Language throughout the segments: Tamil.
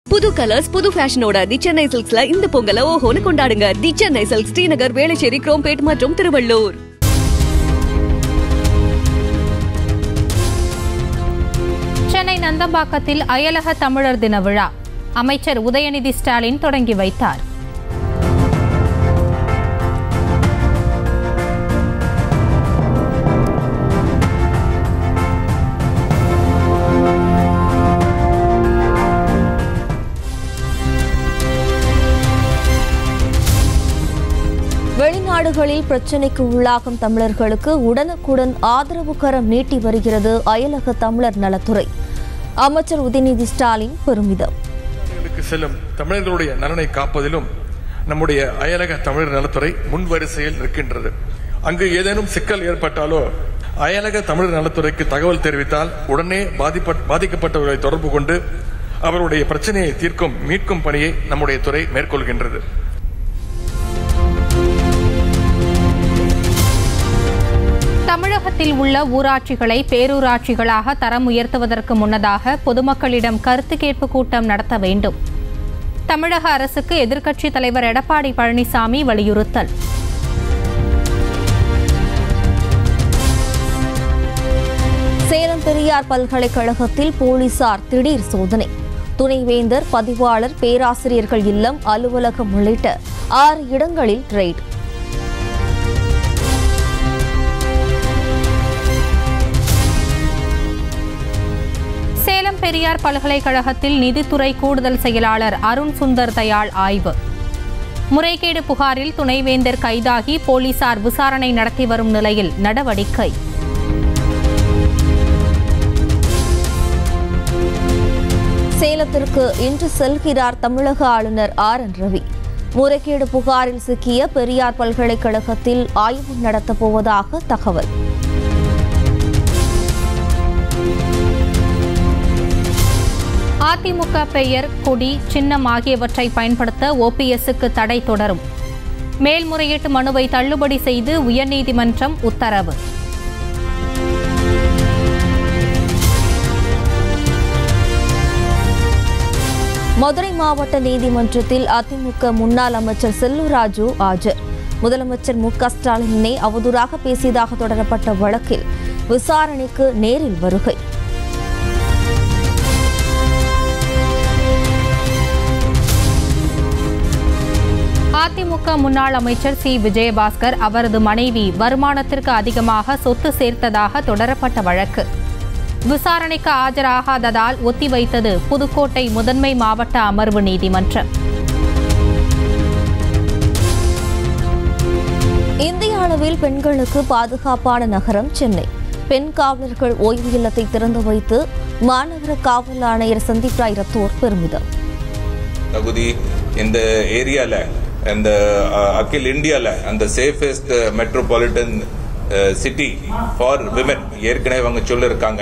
புது கலர்ஸ் புது ஃபேஷனோட தி சென்னை சில்க்ஸ்ல இந்த பொங்கலை ஓஹோன்னு கொண்டாடுங்க தி சென்னை சில்க்ஸ் ஸ்ரீநகர் வேளச்சேரி குரோம்பேட் மற்றும் திருவள்ளூர் சென்னை நந்தம்பாக்கத்தில் அயலக தமிழர் தின விழா அமைச்சர் உதயநிதி ஸ்டாலின் தொடங்கி வைத்தார் வெளிநாடுகளில் பிரச்சினைக்கு உள்ளாகும் தமிழர்களுக்கு உடனுக்குடன் ஆதரவு கரம் நீட்டி வருகிறது அயலக தமிழர் நலத்துறை அமைச்சர் உதயநிதி ஸ்டாலின் பெருமிதம் வெளிநாடுகளுக்கு செல்லும் தமிழர்களுடைய நலனை காப்பதிலும் நம்முடைய அயலக தமிழர் நலத்துறை முன்வரிசையில் இருக்கின்றது அங்கு ஏதேனும் சிக்கல் ஏற்பட்டாலோ அயலக தமிழர் நலத்துறைக்கு தகவல் தெரிவித்தால் உடனே பாதிப்ப- பாதிக்கப்பட்டவர்களை தொடர்பு கொண்டு அவருடைய பிரச்சனையை தீர்க்கும் மீட்கும் பணியை நம்முடைய துறை மேற்கொள்கின்றது தமிழகத்தில் உள்ள ஊராட்சிகளை பேரூராட்சிகளாக தரம் உயர்த்துவதற்கு முன்னதாக பொதுமக்களிடம் கருத்து கேட்பு கூட்டம் நடத்த வேண்டும் தமிழக அரசுக்கு எதிர்க்கட்சித் தலைவர் எடப்பாடி பழனிசாமி வலியுறுத்தல் சேலம் பெரியார் பல்கலைக்கழகத்தில் போலீசார் திடீர் சோதனை துணைவேந்தர் பதிவாளர் பேராசிரியர்கள் இல்லம் அலுவலகம் உள்ளிட்ட ஆறு இடங்களில் ரெய்டு சேலம் பெரியார் பல்கலைக்கழகத்தில் நிதித்துறை கூடுதல் செயலாளர் அருண் சுந்தர் தயாள் ஆய்வு முறைகேடு புகாரில் துணைவேந்தர் கைதாகி போலீசார் விசாரணை நடத்தி வரும் நிலையில் நடவடிக்கை சேலத்திற்கு இன்று செல்கிறார் தமிழக ஆளுநர் ஆர் என் ரவி முறைகேடு புகாரில் சிக்கிய பெரியார் பல்கலைக்கழகத்தில் ஆய்வு நடத்தப் போவதாக தகவல் அதிமுக பெயர் கொடி சின்னம் ஆகியவற்றை பயன்படுத்த ஓபிஎஸ்க்கு தடை தொடரும் மேல்முறையீட்டு மனுவை தள்ளுபடி செய்து உயர்நீதிமன்றம் உத்தரவு மதுரை மாவட்ட நீதிமன்றத்தில் அதிமுக முன்னாள் அமைச்சர் செல்லூர் ராஜு ஆஜர் முதலமைச்சர் மு க ஸ்டாலினை அவதூறாக பேசியதாக தொடரப்பட்ட வழக்கில் விசாரணைக்கு நேரில் வருகை அதிமுக முன்னாள் அமைச்சர் சி விஜயபாஸ்கர் அவரது மனைவி வருமானத்திற்கு அதிகமாக சொத்து சேர்த்ததாக தொடரப்பட்ட வழக்கு விசாரணைக்கு ஆஜராகாததால் ஒத்திவைத்தது புதுக்கோட்டை முதன்மை மாவட்ட அமர்வு நீதிமன்றம் இந்திய அளவில் பெண்களுக்கு பாதுகாப்பான நகரம் சென்னை பெண் காவலர்கள் ஓய்வு இல்லத்தை திறந்து வைத்து மாநகர காவல் ஆணையர் சந்தீப் ராய் ரத்தோர் பெருமிதம் தகுதி இந்த ஏரியால இந்த அஹ், அகில் இந்தியால அந்த safest metropolitan city for women ஏற்கனவே அவங்க சொல்லியிருக்காங்க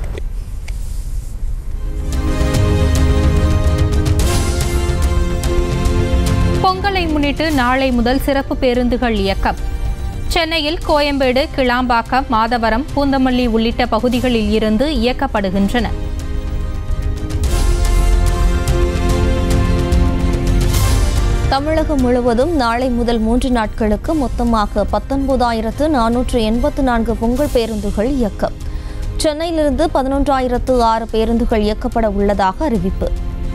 பொங்கலை முன்னிட்டு நாளை முதல் சிறப்பு பேருந்துகள் இயக்கம் சென்னையில் கோயம்பேடு கிளாம்பாக்கம் மாதவரம் பூந்தமல்லி உள்ளிட்ட பகுதிகளில் இருந்து இயக்கப்படுகின்றன தமிழகம் முழுவதும் நாளை முதல் மூன்று நாட்களுக்கு மொத்தமாக பத்தொன்பதாயிரத்து நானூற்று எண்பத்து நான்கு பொங்கல் பேருந்துகள் இயக்கம் சென்னையிலிருந்து பதினொன்றாயிரத்து ஆறு பேருந்துகள் இயக்கப்பட உள்ளதாக அறிவிப்பு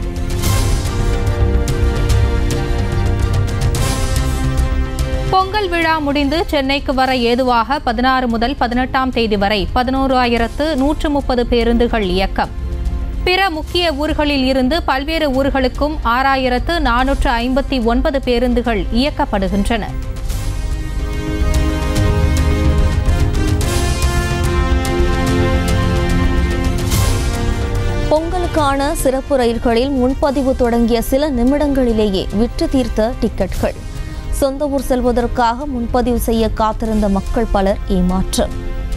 பொங்கல் விழா முடிந்து சென்னைக்கு வர ஏதுவாக பதினாறு முதல் பதினெட்டாம் தேதி வரை பதினோராயிரத்து நூற்று முப்பது பேருந்துகள் இயக்கம் பிற முக்கிய ஊர்களில் இருந்து பல்வேறு ஊர்களுக்கும் ஆறாயிரத்து நானூற்று ஐம்பத்தி ஒன்பது பேருந்துகள் இயக்கப்படுகின்றன பொங்கலுக்கான சிறப்பு ரயில்களில் முன்பதிவு தொடங்கிய சில நிமிடங்களிலேயே விற்று தீர்த்த டிக்கெட்கள் சொந்த ஊர் செல்வதற்காக முன்பதிவு செய்ய காத்திருந்த மக்கள் பலர் ஏமாற்றம்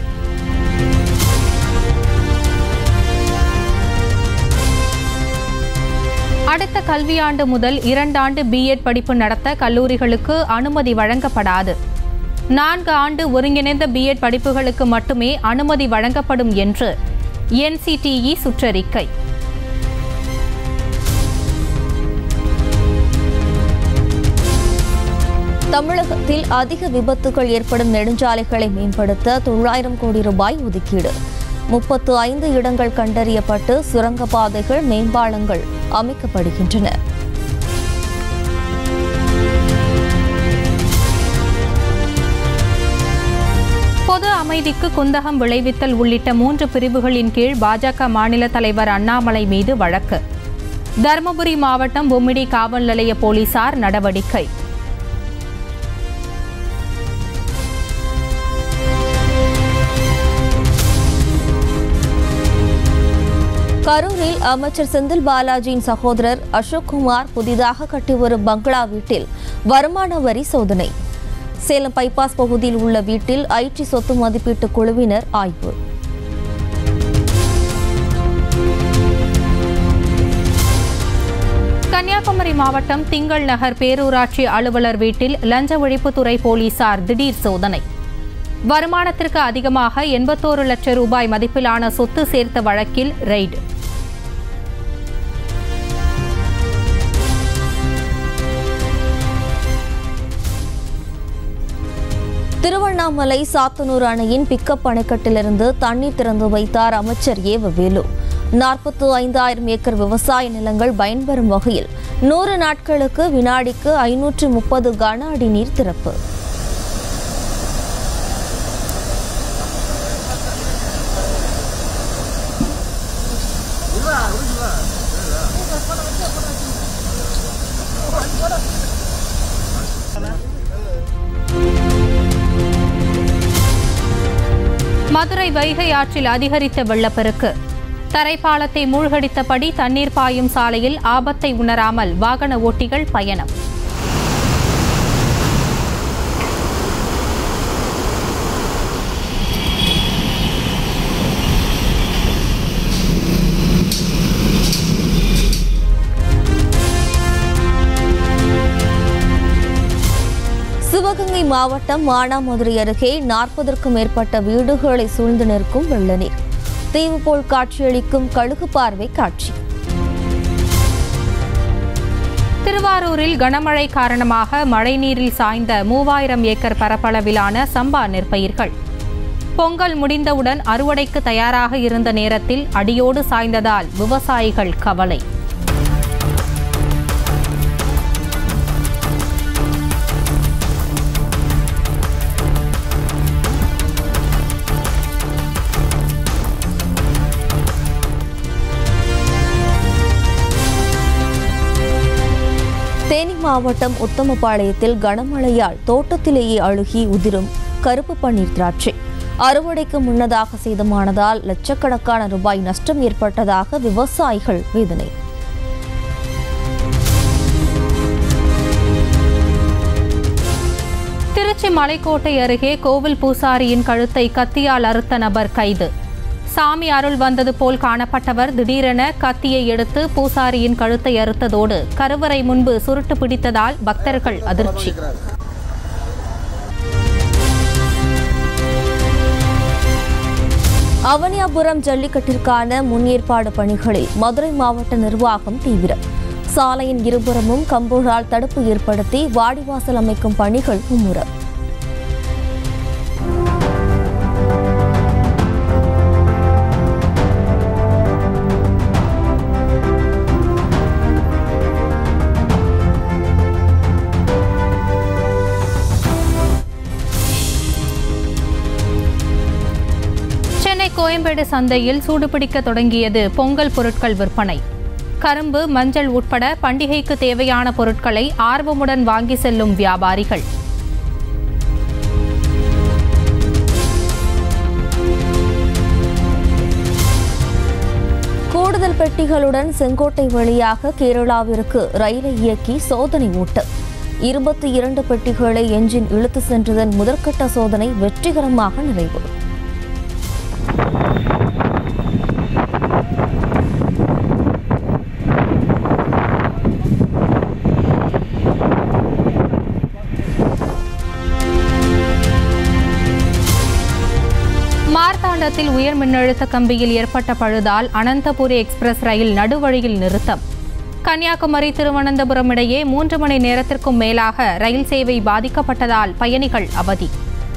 அடுத்த கல்வியாண்டு முதல் இரண்டாண்டு பிஎட் படிப்பு நடத்த கல்லூரிகளுக்கு அனுமதி வழங்கப்படாது நான்கு ஆண்டு ஒருங்கிணைந்த பிஎட் படிப்புகளுக்கு மட்டுமே அனுமதி வழங்கப்படும் என்று என்சிடிஇ சுற்றறிக்கை தமிழகத்தில் அதிக விபத்துகள் ஏற்படும் நெடுஞ்சாலைகளை மேம்படுத்த தொள்ளாயிரம் கோடி ரூபாய் ஒதுக்கீடு முப்பத்து ஐந்து இடங்கள் கண்டறியப்பட்டு சுரங்கப்பாதைகள் மேம்பாலங்கள் அமைக்கப்படுகின்றன பொது அமைதிக்கு குந்தகம் விளைவித்தல் உள்ளிட்ட மூன்று பிரிவுகளின் கீழ் பாஜக மாநில தலைவர் அண்ணாமலை மீது வழக்கு தருமபுரி மாவட்டம் பொம்மிடி காவல் நிலைய போலீசார் நடவடிக்கை கரூரில் அமைச்சர் செந்தில் பாலாஜியின் சகோதரர் அசோக் குமார் புதிதாக கட்டி வரும் பங்களா வீட்டில் வருமான வரி சோதனை சேலம் பைபாஸ் பகுதியில் உள்ள வீட்டில் ஐடி சொத்து மதிப்பீட்டு குழுவினர் ஆய்வு கன்னியாகுமரி மாவட்டம் திங்கள் நகர் பேரூராட்சி அலுவலர் வீட்டில் லஞ்ச ஒழிப்புத்துறை போலீசார் திடீர் சோதனை வருமானத்திற்கு அதிகமாக எண்பத்தோரு லட்சம் ரூபாய் மதிப்பிலான சொத்து சேர்த்த வழக்கில் ரெய்டு திருவண்ணாமலை சாத்தனூர் அணையின் பிக்கப் அணைக்கட்டிலிருந்து தண்ணீர் திறந்து வைத்தார் அமைச்சர் ஏவ வேலு நாற்பத்து ஐந்தாயிரம் ஏக்கர் விவசாய நிலங்கள் பயன்பெறும் வகையில் நூறு நாட்களுக்கு வினாடிக்கு ஐநூற்று முப்பது கன அடி நீர் திறப்பு மதுரை வைகை ஆற்றில் அதிகரித்த வெள்ளப்பெருக்கு தரைப்பாலத்தை மூழ்கடித்தபடி தண்ணீர் பாயும் சாலையில் ஆபத்தை உணராமல் வாகன ஓட்டிகள் பயணம் சிவகங்கை மாவட்டம் மானாமதுரை அருகே நாற்பதற்கும் மேற்பட்ட வீடுகளை சூழ்ந்து நிற்கும் வெள்ளநீர் தீவு போல் காட்சியளிக்கும் கழுகு பார்வை காட்சி திருவாரூரில் கனமழை காரணமாக மழைநீரில் சாய்ந்த மூவாயிரம் ஏக்கர் பரப்பளவிலான சம்பா நெற்பயிர்கள் பொங்கல் முடிந்தவுடன் அறுவடைக்கு தயாராக இருந்த நேரத்தில் அடியோடு சாய்ந்ததால் விவசாயிகள் கவலை தேனி மாவட்டம் உத்தமபாளையத்தில் கனமழையால் தோட்டத்திலேயே அழுகி உதிரும் கருப்பு பன்னீர் திராட்சை அறுவடைக்கு முன்னதாக சேதமானதால் லட்சக்கணக்கான ரூபாய் நஷ்டம் ஏற்பட்டதாக விவசாயிகள் வேதனை திருச்சி மலைக்கோட்டை அருகே கோவில் பூசாரியின் கழுத்தை கத்தியால் அறுத்த நபர் கைது சாமி அருள் வந்தது போல் காணப்பட்டவர் திடீரென கத்தியை எடுத்து பூசாரியின் கழுத்தை அறுத்ததோடு கருவறை முன்பு சுருட்டு பிடித்ததால் பக்தர்கள் அதிர்ச்சி அவனியாபுரம் ஜல்லிக்கட்டிற்கான முன்னேற்பாடு பணிகளில் மதுரை மாவட்ட நிர்வாகம் தீவிரம் சாலையின் இருபுறமும் கம்போடால் தடுப்பு ஏற்படுத்தி வாடிவாசல் அமைக்கும் பணிகள் மும்முரம் சென்னை கோயம்பேடு சந்தையில் சூடுபிடிக்க தொடங்கியது பொங்கல் பொருட்கள் விற்பனை கரும்பு மஞ்சள் உட்பட பண்டிகைக்கு தேவையான பொருட்களை ஆர்வமுடன் வாங்கி செல்லும் வியாபாரிகள் கூடுதல் பெட்டிகளுடன் செங்கோட்டை வழியாக கேரளாவிற்கு ரயிலை இயக்கி சோதனை ஓட்டு இருபத்தி இரண்டு பெட்டிகளை எஞ்சின் இழுத்து சென்றதன் முதற்கட்ட சோதனை வெற்றிகரமாக நிறைவு மார்த்தாண்டத்தில் உயர் மின்னழுத்த கம்பியில் ஏற்பட்ட பழுதால் அனந்தபுரி எக்ஸ்பிரஸ் ரயில் நடுவழியில் நிறுத்தம் கன்னியாகுமரி திருவனந்தபுரம் இடையே மூன்று மணி நேரத்திற்கும் மேலாக ரயில் சேவை பாதிக்கப்பட்டதால் பயணிகள் அவதி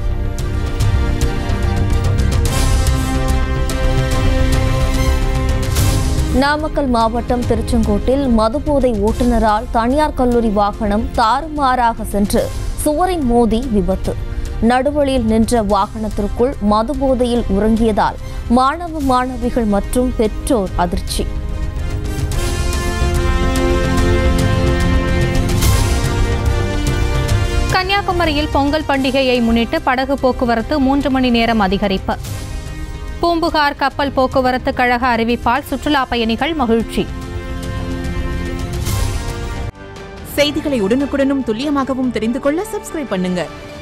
நாமக்கல் மாவட்டம் திருச்செங்கோட்டில் மதுபோதை ஓட்டுநரால் தனியார் கல்லூரி வாகனம் தாறுமாறாக சென்று சுவரின் மோதி விபத்து நடுவழியில் நின்ற வாகனத்திற்குள் மதுபோதையில் உறங்கியதால் மாணவ மாணவிகள் மற்றும் பெற்றோர் அதிர்ச்சி கன்னியாகுமரியில் பொங்கல் பண்டிகையை முன்னிட்டு படகு போக்குவரத்து மூன்று மணி நேரம் அதிகரிப்பு பூம்புகார் கப்பல் போக்குவரத்து கழக அறிவிப்பால் சுற்றுலா பயணிகள் மகிழ்ச்சி செய்திகளை உடனுக்குடனும் துல்லியமாகவும் தெரிந்து கொள்ள சப்ஸ்கிரைப் பண்ணுங்க